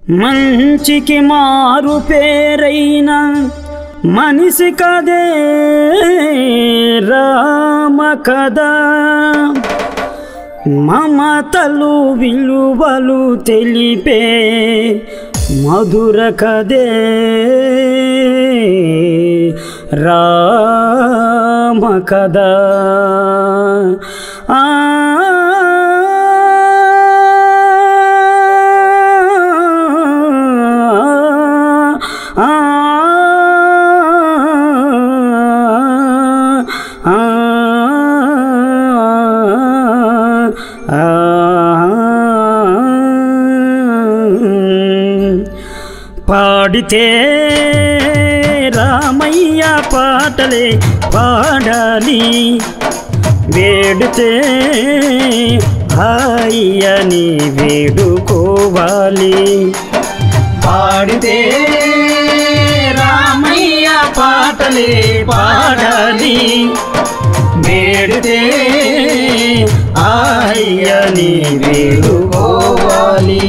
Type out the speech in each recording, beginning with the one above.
మంచికి మారు పేరైన మనిషి కదే రామ కదా మమతలు విలువలు తెలిపే మధుర కదే రామ కదా ఆ ఆ పాడితే రామయ్య పాటలే పాడాలి వేడితే హాయని వేడుకోవాలి పాడితే రామయ్య పాటలే పాడాలి వేడితే ఆయని వేడుకోవాలి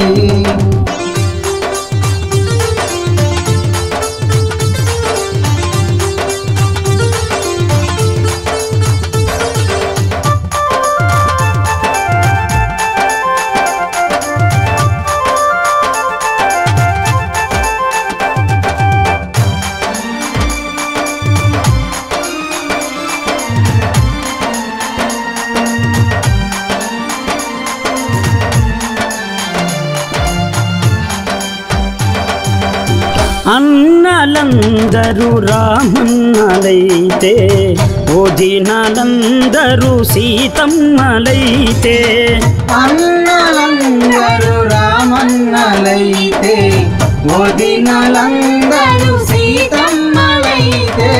అన్నలందరూ రామన్నలైతే ఓదినలందరూ సీతమ్మలైతే అన్నలందరూ రామన్నలైతే వదినలందరూ సీతమ్మలైతే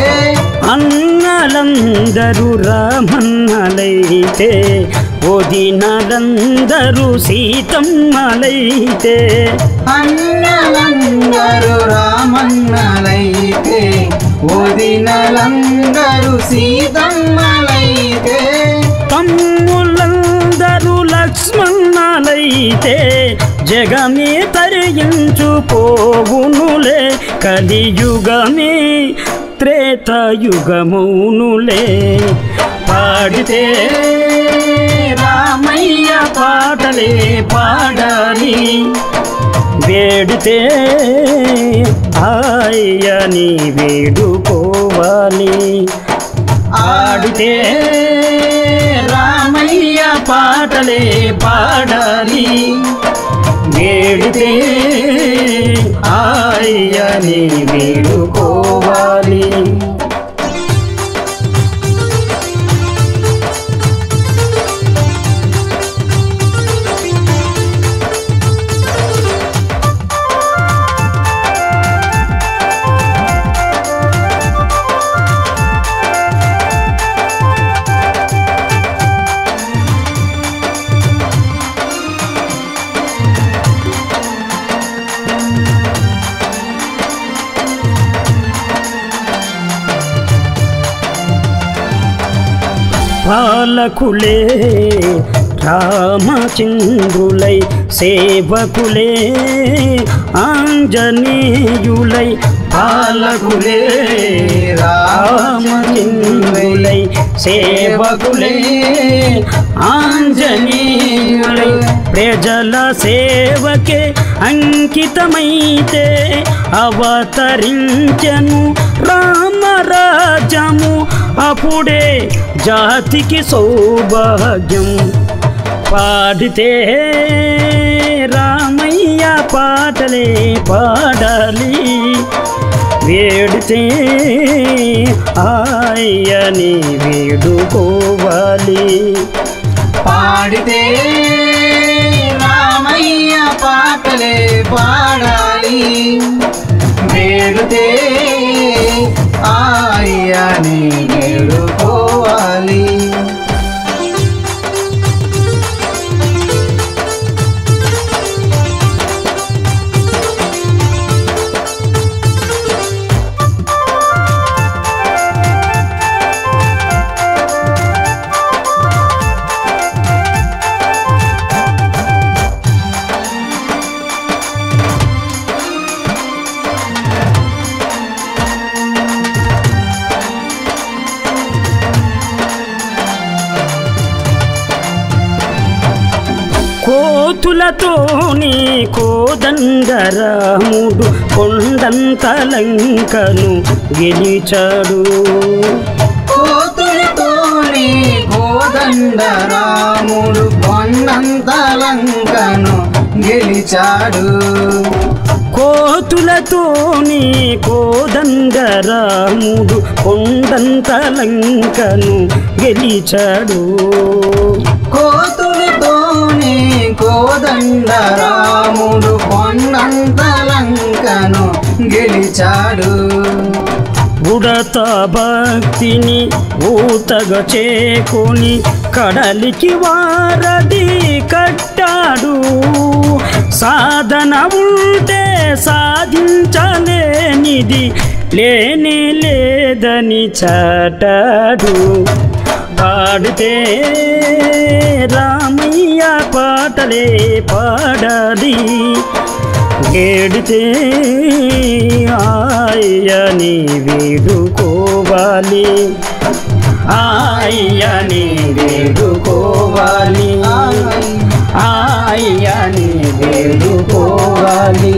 అన్నలందరూ రామన్నలైతే ఓదినలందరూ సీతమ్మలైతే అన్నలందరూ రామన్నలైతే వదినలందరూ సీతమ్మలైతే తమ్ములందరూ లక్ష్మణాలైతే జగమే తరించు పోవునులే కలియుగమే త్రేతయుగమౌనులే పాడితే రామయ్య పాటలే పాడాలి వేడితే ఆయని వేడుకోవాలి ఆడితే రామయ్య పాటలే పాడాలి వేడితే ఆయని వేడుకోవాలి పాలకులే రామచంద్రులై సేవకులే ఆంజనేయులై పాలకులే రామచంద్రులై సేవకులే ఆంజనేయులై ప్రజల సేవకే అంకితమైతే అవతరించను రామరాజము అప్పుడే జాతికి సౌభాగ్యం పాడితే రామయ్య పాటలే పాడాలి వేడితే ఆయని వేడుకోవాలి పాడితే రామయ్య పాటలే పాడాలి వేడితే ఆయని వేడుకోవాలి కోతులతోని కోదండరాముడు కొండంత లంకను గెలిచాడు కోతులతోని కోదండ రాముడు కొండంత లంకను గెలిచాడు కోతులతోని కోదండరాముడు కొండంత లంకను గెలిచాడు కోతులతోని కోదండ రాముడు కొండంత లంకను గెలిచాడు ఉడత భక్తిని ఊతగా చేకొని కడలికి వారధి కట్టాడు సాధన ఉంటే సాధించలేనిది లేని లేదని చాటాడు పాడితే రామయ్య పాటలే పాడాలి ఏడితే ఆయని వేడుకోవాలి ఆయని వేడుకోవాలి ఆయని వేడుకోవాలి